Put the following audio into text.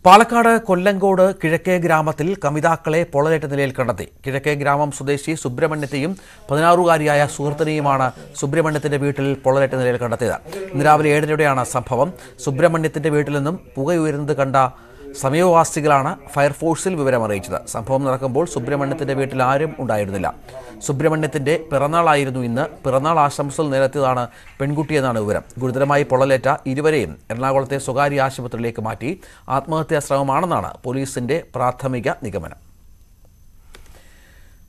പാലക്കാട് കൊല്ലങ്കോട് കിഴക്കേ ഗ്രാമത്തിൽ കമിതാക്കളെ പൊള്ളലേറ്റ നിലയിൽ കണ്ടെത്തി കിഴക്കേ ഗ്രാമം സ്വദേശി സുബ്രഹ്മണ്യത്തെയും പതിനാറുകാരിയായ സുഹൃത്തിനെയുമാണ് സുബ്രഹ്മണ്യത്തിന്റെ വീട്ടിൽ പൊള്ളലേറ്റ നിലയിൽ കണ്ടെത്തിയത് ഇന്ന് രാവിലെ ഏഴരയോടെയാണ് സംഭവം സുബ്രഹ്മണ്യത്തിന്റെ വീട്ടിൽ നിന്നും പുകയുയരുന്നത് കണ്ട സമീപവാസികളാണ് ഫയർഫോഴ്സിൽ വിവരം അറിയിച്ചത് സംഭവം നടക്കുമ്പോൾ സുബ്രഹ്മണ്യത്തിന്റെ വീട്ടിൽ ആരും ഉണ്ടായിരുന്നില്ല സുബ്രഹ്മണ്യത്തിന്റെ പിറന്നാളായിരുന്നു ഇന്ന് പിറന്നാൾ ആശംസകൾ നേരെത്തിയതാണ് പെൺകുട്ടിയെന്നാണ് വിവരം ഗുരുതരമായി പൊള്ളലേറ്റ ഇരുവരെയും എറണാകുളത്തെ സ്വകാര്യ ആശുപത്രിയിലേക്ക് മാറ്റി ആത്മഹത്യാ ശ്രമമാണെന്നാണ് പോലീസിന്റെ പ്രാഥമിക നിഗമനം